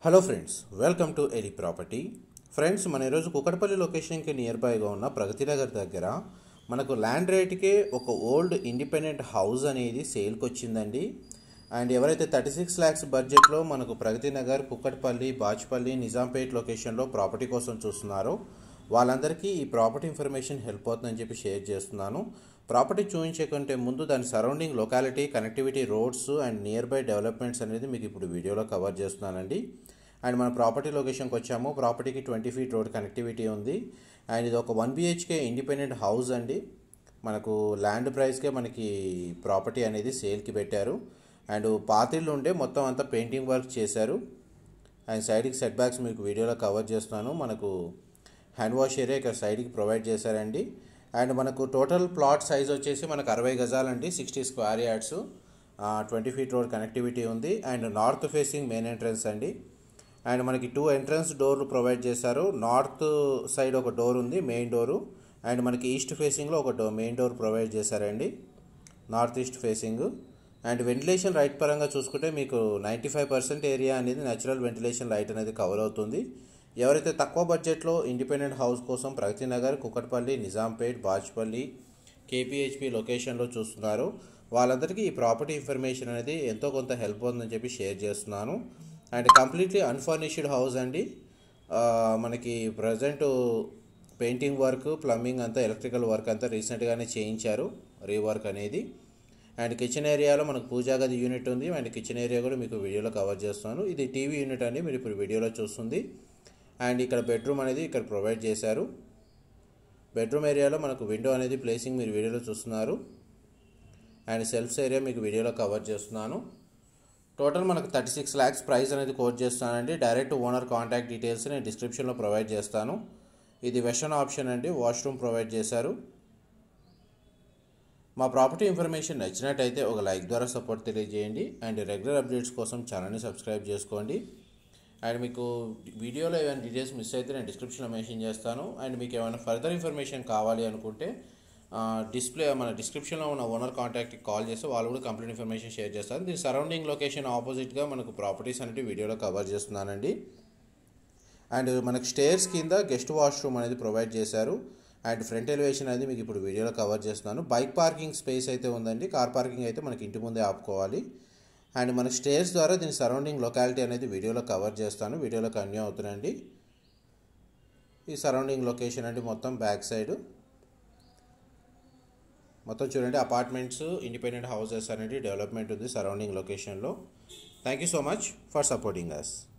hello friends welcome to ఎలి property friends మన ఈరోజు కుకటపల్లి లొకేషన్కి నియర్ బైగా ఉన్న ప్రగతి నగర్ దగ్గర మనకు ల్యాండ్ రేట్కే ఒక ఓల్డ్ ఇండిపెండెంట్ హౌస్ అనేది సేల్కి వచ్చిందండి అండ్ ఎవరైతే థర్టీ సిక్స్ ల్యాక్స్ బడ్జెట్లో మనకు ప్రగతి నగర్ కుక్కట్పల్లి బాచ్పల్లి నిజాంపేట్ లొకేషన్లో ప్రాపర్టీ కోసం చూస్తున్నారో వాళ్ళందరికీ ఈ ప్రాపర్టీ ఇన్ఫర్మేషన్ హెల్ప్ అవుతుందని చెప్పి షేర్ చేస్తున్నాను ప్రాపర్టీ చూపించే కంటే ముందు దాని surrounding locality connectivity roads and nearby developments అనేది మీకు ఇప్పుడు వీడియోలో కవర్ చేస్తున్నానండి అండ్ మన ప్రాపర్టీ లొకేషన్కి వచ్చాము ప్రాపర్టీకి ట్వంటీ ఫీట్ రోడ్ కనెక్టివిటీ ఉంది అండ్ ఇది ఒక వన్ బిహెచ్కే ఇండిపెండెంట్ హౌస్ అండి మనకు ల్యాండ్ ప్రైస్కే మనకి ప్రాపర్టీ అనేది సేల్కి పెట్టారు అండ్ పాతిళ్ళు ఉండే మొత్తం అంతా పెయింటింగ్ వర్క్ చేశారు అండ్ సైడ్కి సెట్ బ్యాక్స్ మీకు వీడియోలో కవర్ చేస్తున్నాను మనకు హ్యాండ్ వాష్ ఏరియా ఇక్కడ సైడ్కి ప్రొవైడ్ చేశారండి అండ్ మనకు టోటల్ ప్లాట్ సైజ్ వచ్చేసి మనకు అరవై గజాలండి sixty square yards twenty feet road connectivity ఉంది and north facing main entrance అండి అండ్ మనకి టూ ఎంట్రన్స్ డోర్లు ప్రొవైడ్ చేశారు నార్త్ సైడ్ ఒక డోర్ ఉంది మెయిన్ డోరు అండ్ మనకి ఈస్ట్ ఫేసింగ్లో ఒక డోర్ మెయిన్ డోర్ ప్రొవైడ్ చేశారండి north east facing and ventilation right పరంగా చూసుకుంటే మీకు నైంటీ ఫైవ్ పర్సెంట్ ఏరియా అనేది న్యాచురల్ వెంటిలేషన్ లైట్ అనేది కవర్ అవుతుంది ఎవరైతే తక్కువ బడ్జెట్లో ఇండిపెండెంట్ హౌస్ కోసం ప్రగతి నగర్ కుకట్పల్లి నిజాంపేట్ బాజ్పల్లి కేపీహెచ్పి లొకేషన్లో చూస్తున్నారో వాళ్ళందరికీ ఈ ప్రాపర్టీ ఇన్ఫర్మేషన్ అనేది ఎంతో కొంత హెల్ప్ అవుతుందని చెప్పి షేర్ చేస్తున్నాను అండ్ కంప్లీట్లీ అన్ఫర్నిష్డ్ హౌస్ అండి ఆ, మనకి ప్రజెంట్ పెయింటింగ్ వర్క్ ప్లంబింగ్ అంతా ఎలక్ట్రికల్ వర్క్ అంతా రీసెంట్గానే చేయించారు రీవర్క్ అనేది అండ్ కిచెన్ ఏరియాలో మనకు పూజా గది యూనిట్ ఉంది అండ్ కిచెన్ ఏరియా కూడా మీకు వీడియోలో కవర్ చేస్తున్నాను ఇది టీవీ యూనిట్ అండి మీరు ఇప్పుడు వీడియోలో చూస్తుంది అండ్ ఇక్కడ బెడ్రూమ్ అనేది ఇక్కడ ప్రొవైడ్ చేశారు బెడ్రూమ్ ఏరియాలో మనకు విండో అనేది ప్లేసింగ్ మీరు వీడియోలో చూస్తున్నారు అండ్ సెల్ఫ్స్ ఏరియా మీకు వీడియోలో కవర్ చేస్తున్నాను టోటల్ మనకు థర్టీ సిక్స్ ల్యాక్స్ ప్రైస్ అనేది కోట్ చేస్తానండి డైరెక్ట్ ఓనర్ కాంటాక్ట్ డీటెయిల్స్ నేను డిస్క్రిప్షన్లో ప్రొవైడ్ చేస్తాను ఇది వెస్టర్న్ ఆప్షన్ అండి వాష్రూమ్ ప్రొవైడ్ చేశారు మా ప్రాపర్టీ ఇన్ఫర్మేషన్ నచ్చినట్టయితే ఒక లైక్ ద్వారా సపోర్ట్ తెలియజేయండి అండ్ రెగ్యులర్ అప్డేట్స్ కోసం ఛానల్ని సబ్స్క్రైబ్ చేసుకోండి అండ్ మీకు వీడియోలో ఏమైనా డీటెయిల్స్ మిస్ అయితే నేను డిస్క్రిప్షన్లో మెన్షన్ చేస్తాను అండ్ మీకు ఏమైనా ఫర్దర్ ఇన్ఫర్మేషన్ కావాలి అనుకుంటే డిస్ప్లే మన డిస్క్రిప్షన్లో ఉన్న ఓనర్ కాంటాక్ట్కి కాల్ చేస్తే వాళ్ళు కూడా కంప్లీట్ ఇన్ఫర్మేషన్ షేర్ చేస్తారు దీని సరౌండింగ్ లొకేషన్ ఆపోజిట్గా మనకు ప్రాపర్టీస్ అనేవి వీడియోలో కవర్ చేస్తున్నానండి అండ్ మనకు స్టేర్స్ కింద గెస్ట్ వాష్రూమ్ అనేది ప్రొవైడ్ చేశారు అండ్ ఫ్రంట్ ఎలివేషన్ అనేది మీకు ఇప్పుడు వీడియోలో కవర్ చేస్తున్నాను బైక్ పార్కింగ్ స్పేస్ అయితే ఉందండి కార్ పార్కింగ్ అయితే మనకి ఇంటి ముందే ఆపుకోవాలి అండ్ మన స్టేర్స్ ద్వారా దీని సరౌండింగ్ లొకాలిటీ అనేది వీడియోలో కవర్ చేస్తాను వీడియోలో కన్యూ అవుతున్నాయండి ఈ సరౌండింగ్ లొకేషన్ అండి మొత్తం బ్యాక్ సైడ్ మొత్తం చూడండి అపార్ట్మెంట్స్ ఇండిపెండెంట్ హౌసెస్ అనేది డెవలప్మెంట్ ఉంది సరౌండింగ్ లొకేషన్లో thank you so much for supporting us